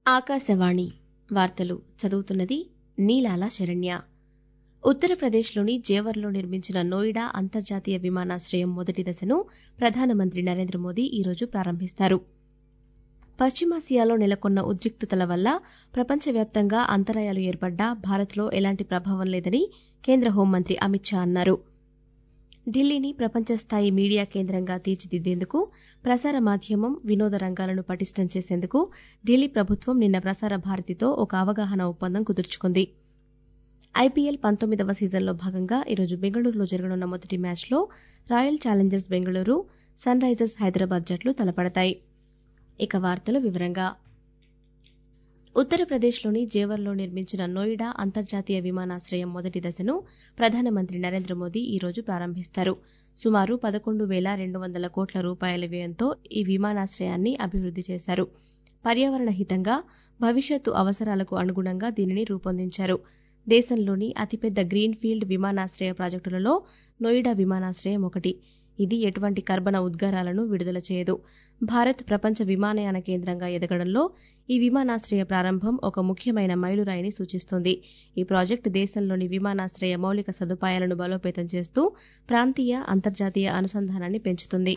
ఆకాశవాణి వార్తలు చదువుతున్నది నీలాల శరణ్య ఉత్తరప్రదేశ్లోని జేవర్లో నిర్మించిన నోయిడా అంతర్జాతీయ విమానాశ్రయం మొదటి దశను ప్రధానమంత్రి నరేంద్ర మోదీ ఈరోజు ప్రారంభిస్తారు పశ్చిమాసియాలో నెలకొన్న ఉద్రిక్తతల వల్ల ప్రపంచవ్యాప్తంగా అంతరాయాలు ఏర్పడ్డా భారత్లో ఎలాంటి ప్రభావం లేదని కేంద్ర హోంమంత్రి అమిత్ షా అన్నారు ఢిల్లీని ప్రపంచస్థాయి మీడియా కేంద్రంగా తీర్చిదిద్దేందుకు ప్రసార మాధ్యమం వినోద రంగాలను పటిష్టం చేసేందుకు ఢిల్లీ ప్రభుత్వం నిన్న ప్రసార భారతితో ఒక అవగాహన ఒప్పందం కుదుర్చుకుంది ఐపీఎల్ పంతొమ్మిదవ సీజన్లో భాగంగా ఈరోజు బెంగళూరులో జరగనున్న మొదటి మ్యాచ్లో Royal Challengers Bengaluru sunrisers Hyderabad జట్లు తలపడతాయి ఇక వార్తలు వివరంగా ఉత్తరప్రదేశ్లోని జేవర్లో నిర్మించిన నోయిడా అంతర్జాతీయ విమానాశ్రయం మొదటి దశను ప్రధానమంత్రి నరేంద్ర మోదీ ఈరోజు ప్రారంభిస్తారు సుమారు పదకొండు వేల రెండు వందల కోట్ల రూపాయల వ్యయంతో ఈ విమానాశ్రయాన్ని అభివృద్ది చేశారు పర్యావరణ హితంగా భవిష్యత్తు అవసరాలకు అనుగుణంగా దీనిని రూపొందించారు దేశంలోని అతిపెద్ద గ్రీన్ఫీల్డ్ విమానాశ్రయ ప్రాజెక్టులలో నోయిడా విమానాశ్రయం ఒకటి ఇది ఎటువంటి కర్బన ఉద్గారాలను విడుదల చేయదు భారత్ ప్రపంచ విమానయాన కేంద్రంగా ఎదగడంలో ఈ విమానాశ్రయ ప్రారంభం ఒక ముఖ్యమైన మైలురాయిని సూచిస్తుంది ఈ ప్రాజెక్టు దేశంలోని విమానాశ్రయ మౌలిక సదుపాయాలను బలోపేతం చేస్తూ ప్రాంతీయ అంతర్జాతీయ అనుసంధానాన్ని పెంచుతుంది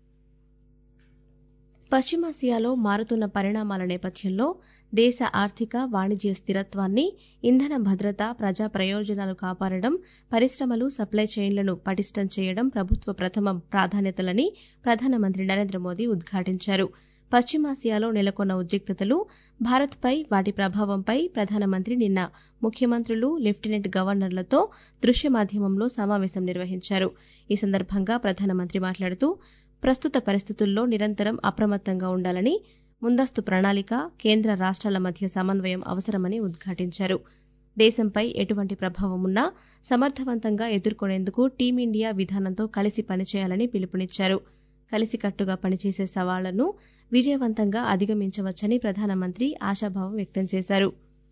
పశ్చిమాసియాలో మారుతున్న పరిణామాల నేపథ్యంలో దేశ ఆర్థిక వాణిజ్య స్థిరత్వాన్ని ఇంధన భద్రత ప్రజా ప్రయోజనాలు కాపాడడం పరిశ్రమలు సప్లై చైన్లను పటిష్టం చేయడం ప్రభుత్వ ప్రథమ ప్రాధాన్యతలని ప్రధానమంత్రి నరేంద్ర మోదీ ఉద్ఘాటించారు పశ్చిమాసియాలో నెలకొన్న ఉద్రిక్తతలు భారత్పై వాటి ప్రభావంపై ప్రధానమంత్రి నిన్న ముఖ్యమంత్రులు లెఫ్టినెంట్ గవర్నర్లతో దృశ్య మాధ్యమంలో సమావేశం నిర్వహించారు ఈ సందర్భంగా ప్రధానమంత్రి మాట్లాడుతూ ప్రస్తుత పరిస్థితుల్లో నిరంతరం అప్రమత్తంగా ఉండాలని ముందస్తు ప్రణాళిక కేంద్ర రాష్ట్రాల మధ్య సమన్వయం అవసరమని ఉద్ఘాటించారు దేశంపై ఎటువంటి ప్రభావం ఉన్నా సమర్థవంతంగా ఎదుర్కొనేందుకు టీమిండియా విధానంతో కలిసి పనిచేయాలని పిలుపునిచ్చారు కలిసికట్టుగా పనిచేసే సవాళ్లను విజయవంతంగా అధిగమించవచ్చని ప్రధానమంత్రి ఆశాభావం వ్యక్తం చేశారు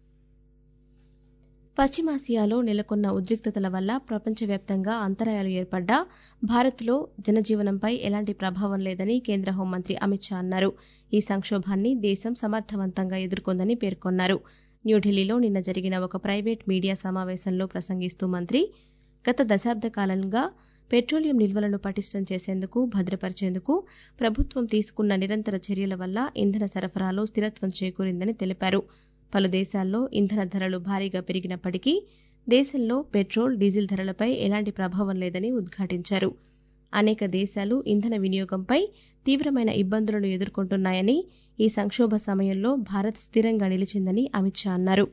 పశ్చిమాసియాలో నెలకొన్న ఉద్రిక్తతల వల్ల ప్రపంచవ్యాప్తంగా అంతరాయాలు ఏర్పడ్డా భారత్లో జనజీవనంపై ఎలాంటి ప్రభావం లేదని కేంద్ర హోంమంత్రి అమిత్ షా అన్నారు ఈ సంక్షోభాన్ని దేశం సమర్థవంతంగా ఎదుర్కొందని పేర్కొన్నారు న్యూఢిల్లీలో నిన్న జరిగిన ఒక ప్రైవేట్ మీడియా సమావేశంలో ప్రసంగిస్తూ మంత్రి గత దశాబ్ద కాలంగా పెట్రోలియం నిల్వలను పటిష్టం చేసేందుకు భద్రపరిచేందుకు ప్రభుత్వం తీసుకున్న నిరంతర చర్యల వల్ల ఇంధన సరఫరాలో స్థిరత్వం చేకూరిందని తెలిపారు పలు దేశాల్లో ఇంధన ధరలు భారీగా పెరిగినప్పటికీ దేశంలో పెట్రోల్ డీజిల్ ధరలపై ఎలాంటి ప్రభావం లేదని ఉద్ఘాటించారు అనేక దేశాలు ఇంధన వినియోగంపై తీవ్రమైన ఇబ్బందులను ఎదుర్కొంటున్నాయని ఈ సంక్షోభ సమయంలో భారత్ స్థిరంగా నిలిచిందని అమిత్ షా అన్నారు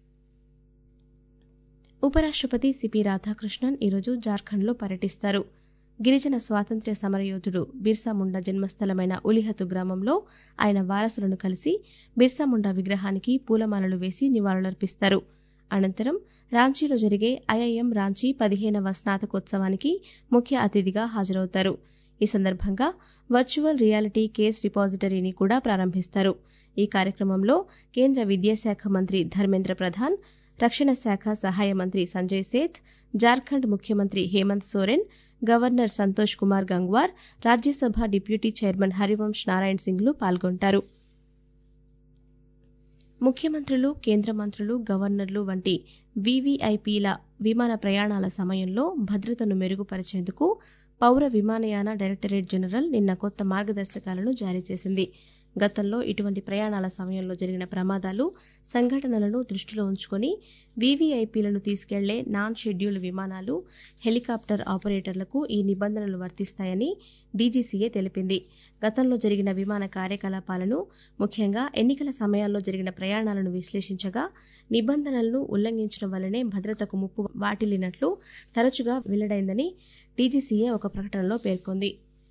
ఉపరాష్ట్రపతి సిపి రాధాకృష్ణన్ ఈరోజు జార్ఖండ్లో పర్యటిస్తారు గిరిజన స్వాతంత్ర్య సమరయోధుడు బిర్సా ముండా జన్మస్థలమైన ఉలిహతు గ్రామంలో ఆయన వారసులను కలిసి బిర్సా ముండా విగ్రహానికి పూలమాలలు వేసి నివాళులర్పిస్తారు అనంతరం రాంచీలో జరిగే ఐఐఎం రాంచీ పదిహేనవ స్నాతకోత్సవానికి ముఖ్య అతిథిగా హాజరవుతారు ఈ సందర్భంగా వర్చువల్ రియాలిటీ కేస్ రిపాజిటరీని కూడా ప్రారంభిస్తారు ఈ కార్యక్రమంలో కేంద్ర విద్యాశాఖ మంత్రి ధర్మేంద్ర ప్రధాన్ రక్షణ శాఖ సహాయ మంత్రి సంజయ్ సేత్ జార్ఖండ్ ముఖ్యమంత్రి Hemant Soren governor Santosh Kumar Gangwar Rajya Sabha deputy chairman Harivansh Narayan సింగ్లు పాల్గొంటారు ముఖ్యమంత్రులు కేంద్ర మంత్రులు గవర్నర్లు వంటి వీవీఐపీల విమాన ప్రయాణాల సమయంలో భద్రతను మెరుగుపరిచేందుకు పౌర విమానయాన డైరెక్టరేట్ జనరల్ నిన్న కొత్త మార్గదర్శకాలను జారీ చేసింది గతంలో ఇటువంటి ప్రయాణాల సమయంలో జరిగిన ప్రమాదాలు సంఘటనలను దృష్టిలో ఉంచుకొని వీవీఐపీలను తీసుకెళ్లే నాన్ షెడ్యూల్డ్ విమానాలు హెలికాప్టర్ ఆపరేటర్లకు ఈ నిబంధనలు వర్తిస్తాయని డీజీసీఏ తెలిపింది గతంలో జరిగిన విమాన కార్యకలాపాలను ముఖ్యంగా ఎన్నికల సమయాల్లో జరిగిన ప్రయాణాలను విశ్లేషించగా నిబంధనలను ఉల్లంఘించడం వల్లనే భద్రతకు ముప్పు వాటిల్లినట్లు తరచుగా వెల్లడైందని డీజీసీఏ ఒక ప్రకటనలో పేర్కొంది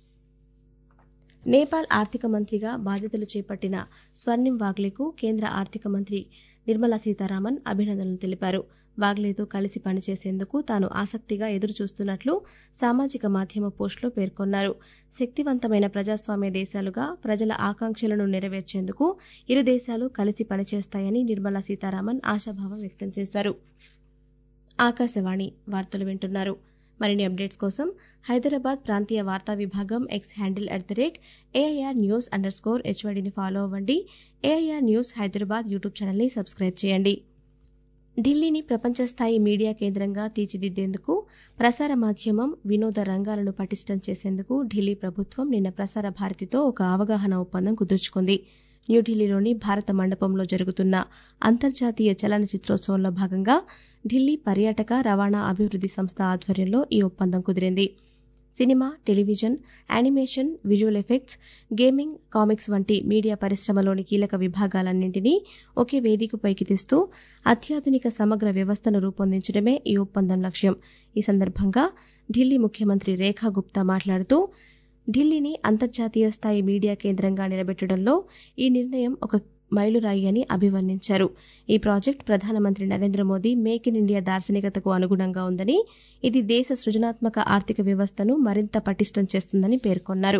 నేపాల్ ఆర్థిక మంత్రిగా బాధ్యతలు చేపట్టిన స్వర్ణిం వాగ్లేకు కేంద్ర ఆర్థిక మంత్రి నిర్మలా సీతారామన్ అభినందనలు తెలిపారు వాగ్లేతో కలిసి పనిచేసేందుకు తాను ఆసక్తిగా ఎదురుచూస్తున్నట్లు సామాజిక మాధ్యమ పోస్టులో పేర్కొన్నారు శక్తివంతమైన ప్రజాస్వామ్య దేశాలుగా ప్రజల ఆకాంక్షలను నెరవేర్చేందుకు ఇరు దేశాలు కలిసి పనిచేస్తాయని నిర్మలా సీతారామన్ ఆశాభావం వ్యక్తం చేశారు ఆకాశవాణి వార్తలు వింటున్నారు మరిన్ని అప్డేట్స్ కోసం హైదరాబాద్ ప్రాంతీయ వార్తా విభాగం X handle at the rate AIR news underscore స్కోర్ హెచ్వైడిని ఫాలో అవ్వండి ఏఐఆర్ న్యూస్ హైదరాబాద్ యూట్యూబ్ ఛానల్ని సబ్స్క్రైబ్ చేయండి ఢిల్లీని ప్రపంచ స్థాయి మీడియా కేంద్రంగా తీర్చిదిద్దేందుకు ప్రసార మాధ్యమం వినోద రంగాలను పటిష్టం చేసేందుకు ఢిల్లీ ప్రభుత్వం నిన్న ప్రసార భారతితో ఒక అవగాహన ఒప్పందం కుదుర్చుకుంది న్యూఢిల్లీలోని భారత మండపంలో జరుగుతున్న అంతర్జాతీయ చలనచిత్రోత్సవంలో భాగంగా ఢిల్లీ పర్యాటక రవాణా అభివృద్ధి సంస్థ ఆధ్వర్యంలో ఈ ఒప్పందం కుదిరింది cinema television animation visual effects gaming comics వంటి మీడియా పరిశ్రమలోని కీలక విభాగాలన్నింటినీ ఒకే వేదికపైకి తెస్తూ అత్యాధునిక సమగ్ర వ్యవస్థను రూపొందించడమే ఈ ఒప్పందం లక్ష్యం ఈ సందర్భంగా ఢిల్లీ ముఖ్యమంత్రి రేఖా గుప్తా మాట్లాడుతూ ఢిల్లీని అంతర్జాతీయ స్థాయి మీడియా కేంద్రంగా నిలబెట్టడంలో ఈ నిర్ణయం ఒక మైలురాయి అని అభివర్ణించారు ఈ ప్రాజెక్ట్ ప్రధానమంత్రి Narendra Modi make in India దార్శనికతకు అనుగుణంగా ఉందని ఇది దేశ సృజనాత్మక ఆర్థిక వ్యవస్థను మరింత పటిష్టం చేస్తుందని పేర్కొన్నారు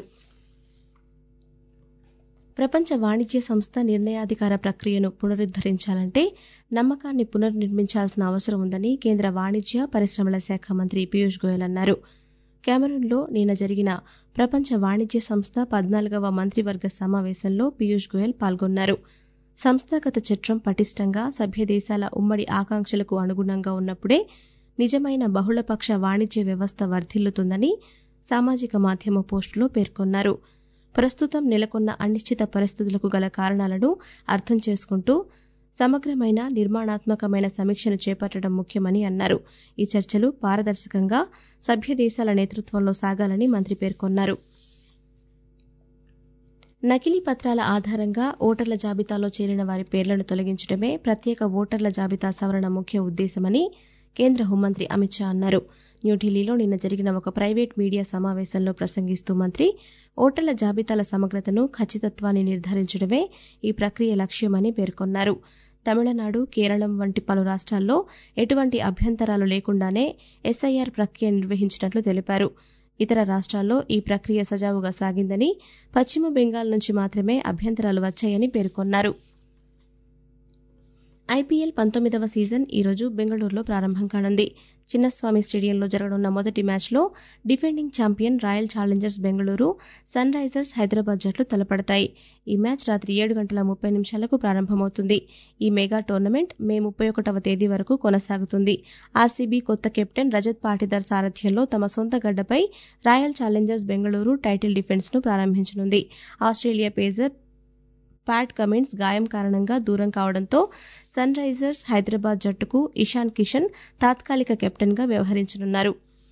ప్రపంచ వాణిజ్య సంస్థ నిర్ణయాధికార ప్రక్రియను పునరుద్దరించాలంటే నమ్మకాన్ని పునర్నిర్మించాల్సిన అవసరం ఉందని కేంద్ర వాణిజ్య పరిశ్రమల శాఖ మంత్రి పీయూష్ గోయల్ అన్నారు కెమెరూన్లో నిన్న జరిగిన ప్రపంచ వాణిజ్య సంస్థ పద్నాలుగవ మంత్రివర్గ సమావేశంలో పీయూష్ గోయల్ పాల్గొన్నారు సంస్థాగత చట్టం పటిష్టంగా సభ్య దేశాల ఉమ్మడి ఆకాంక్షలకు అనుగుణంగా ఉన్నప్పుడే నిజమైన బహుళపక్ష వాణిజ్య వ్యవస్థ వర్ధిల్లుతుందని సామాజిక మాధ్యమ పోస్టులో పేర్కొన్నారు ప్రస్తుతం నెలకొన్న అనిశ్చిత పరిస్థితులకు గల కారణాలను అర్థం చేసుకుంటూ సమగ్రమైన నిర్మాణాత్మకమైన సమీక్షను చేపట్టడం ముఖ్యమని అన్నారు ఈ చర్చలు పారదర్శకంగా సభ్య దేశాల నేతృత్వంలో సాగాలని మంత్రి పేర్కొన్నారు నకిలీ పత్రాల ఆధారంగా ఓటర్ల జాబితాలో చేరిన వారి పేర్లను తొలగించడమే ప్రత్యేక ఓటర్ల జాబితా సవరణ ముఖ్య ఉద్దేశమని కేంద్ర హోంమంత్రి అమిత్ షా అన్నారు న్యూఢిల్లీలో నిన్న జరిగిన ఒక ప్రైవేట్ మీడియా సమావేశంలో ప్రసంగిస్తూ మంత్రి ఓటర్ల జాబితాల సమగ్రతను ఖచ్చితత్వాన్ని నిర్ధారించడమే ఈ ప్రక్రియ లక్ష్యమని పేర్కొన్నారు తమిళనాడు కేరళం వంటి పలు రాష్ట్రాల్లో ఎటువంటి అభ్యంతరాలు లేకుండానే ఎస్ఐఆర్ ప్రక్రియ నిర్వహించినట్లు తెలిపారు ఇతర రాష్ట్రాల్లో ఈ ప్రక్రియ సజావుగా సాగిందని పశ్చిమ బెంగాల్ నుంచి మాత్రమే అభ్యంతరాలు వచ్చాయని పేర్కొన్నారు ఐపీఎల్ పంతొమ్మిదవ సీజన్ ఈరోజు బెంగళూరులో ప్రారంభం కానుంది చిన్నస్వామి స్టేడియంలో జరగనున్న మొదటి మ్యాచ్లో defending champion Royal Challengers Bengaluru sunrisers Hyderabad జట్లు తలపడతాయి ఈ మ్యాచ్ రాత్రి ఏడు గంటల ముప్పై నిమిషాలకు ప్రారంభమవుతుంది ఈ మెగా టోర్నమెంట్ మే ముప్పై ఒకటవ తేదీ వరకు కొనసాగుతుంది ఆర్సీబీ కొత్త కెప్టెన్ రజత్ పాటిదార్ సారథ్యంలో తమ సొంత గడ్డపై Royal Challengers Bengaluru title defence ను ప్రారంభించనుంది ఆస్ట్రేలియా పేసర్ ప్యాట్ కమిన్స్ గాయం కారణంగా దూరం కావడంతో సన్ రైజర్స్ హైదరాబాద్ జట్టుకు ఇషాన్ కిషన్ తాత్కాలిక కెప్టెన్గా వ్యవహరించనున్నారు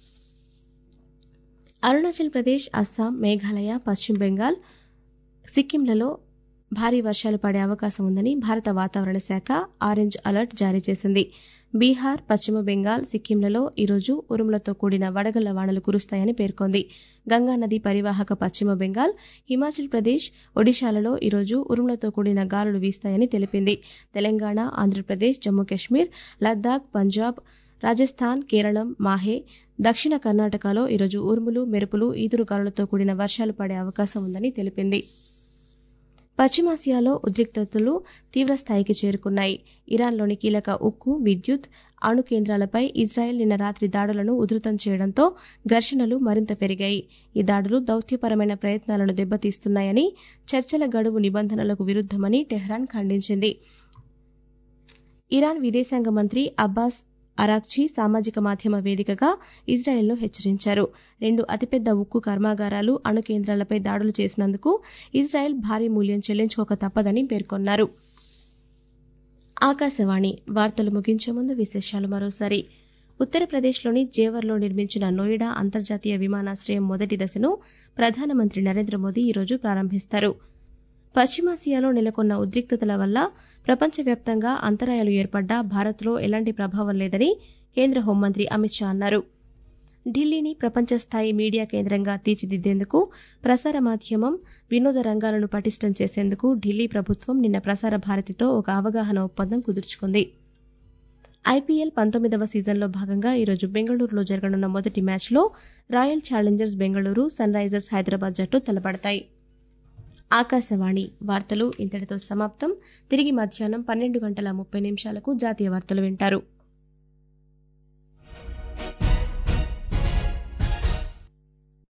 అరుణాచల్ ప్రదేశ్ అస్సాం మేఘాలయ పశ్చిమ బెంగాల్ సిక్కింలలో భారీ వర్షాలు పడే అవకాశం ఉందని భారత వాతావరణ శాఖ ఆరెంజ్ అలర్ట్ జారీ చేసింది బీహార్ పశ్చిమ బెంగాల్ సిక్కింలలో ఈరోజు ఉరుములతో కూడిన వడగళ్ల వానలు కురుస్తాయని పేర్కొంది గంగా నది పరివాహక పశ్చిమ బెంగాల్ హిమాచల్ ప్రదేశ్ ఒడిశాలలో ఈరోజు ఉరుములతో కూడిన గాలులు వీస్తాయని తెలిపింది తెలంగాణ ఆంధ్రప్రదేశ్ జమ్మూ కాశ్మీర్ లద్దాఖ్ పంజాబ్ రాజస్థాన్ కేరళం మాహే దక్షిణ కర్ణాటకలో ఈరోజు ఉరుములు మెరుపులు ఈదురుగాలులతో కూడిన వర్షాలు పడే అవకాశం ఉందని తెలిపింది పశ్చిమాసియాలో ఉద్రిక్తతలు తీవ్రస్థాయికి చేరుకున్నాయి ఇరాన్లోని కీలక ఉక్కు విద్యుత్ అణు కేంద్రాలపై ఇజ్రాయెల్ నిన్న రాత్రి దాడులను ఉధృతం చేయడంతో ఘర్షణలు మరింత పెరిగాయి ఈ దాడులు దౌత్యపరమైన ప్రయత్నాలను దెబ్బతీస్తున్నాయని చర్చల గడువు నిబంధనలకు విరుద్దమని టెహ్రాన్ ఖండించింది ఇరాన్ విదేశాంగ మంత్రి అబ్బాస్ అరాక్చి సామాజిక మాధ్యమ వేదికగా ఇజ్రాయెల్ను హెచ్చరించారు రెండు అతిపెద్ద ఉక్కు కర్మాగారాలు అణు కేంద్రాలపై దాడులు చేసినందుకు ఇజ్రాయెల్ భారీ మూల్యం చెల్లించుకోక తప్పదని పేర్కొన్నారు ఆకాశవాణి వార్తలు ముగించే ముందు విశేషాలు మరోసారి ఉత్తరప్రదేశ్లోని జేవర్లో నిర్మించిన నోయిడా అంతర్జాతీయ విమానాశ్రయం మొదటి దశను ప్రధానమంత్రి నరేంద్ర మోదీ ఈరోజు ప్రారంభిస్తారు పశ్చిమాసియాలో నెలకొన్న ఉద్రిక్తతల వల్ల ప్రపంచవ్యాప్తంగా అంతరాయాలు ఏర్పడ్డా భారత్లో ఎలాంటి ప్రభావం లేదని కేంద్ర హోంమంత్రి అమిత్ షా అన్నారు ఢిల్లీని ప్రపంచ స్థాయి మీడియా కేంద్రంగా తీర్చిదిద్దేందుకు ప్రసార మాధ్యమం వినోద రంగాలను పటిష్టం చేసేందుకు ఢిల్లీ ప్రభుత్వం నిన్న ప్రసార భారతితో ఒక అవగాహన ఒప్పందం కుదుర్చుకుంది ఐపీఎల్ పంతొమ్మిదవ సీజన్లో భాగంగా ఈరోజు బెంగళూరులో జరగనున్న మొదటి మ్యాచ్లో Royal Challengers Bengaluru sunrisers Hyderabad జట్టు తలపడతాయి ఆకాశవాణి వార్తలు ఇంతటితో సమాప్తం తిరిగి మధ్యాహ్నం పన్నెండు గంటల ముప్పై నిమిషాలకు జాతీయ వార్తలు వింటారు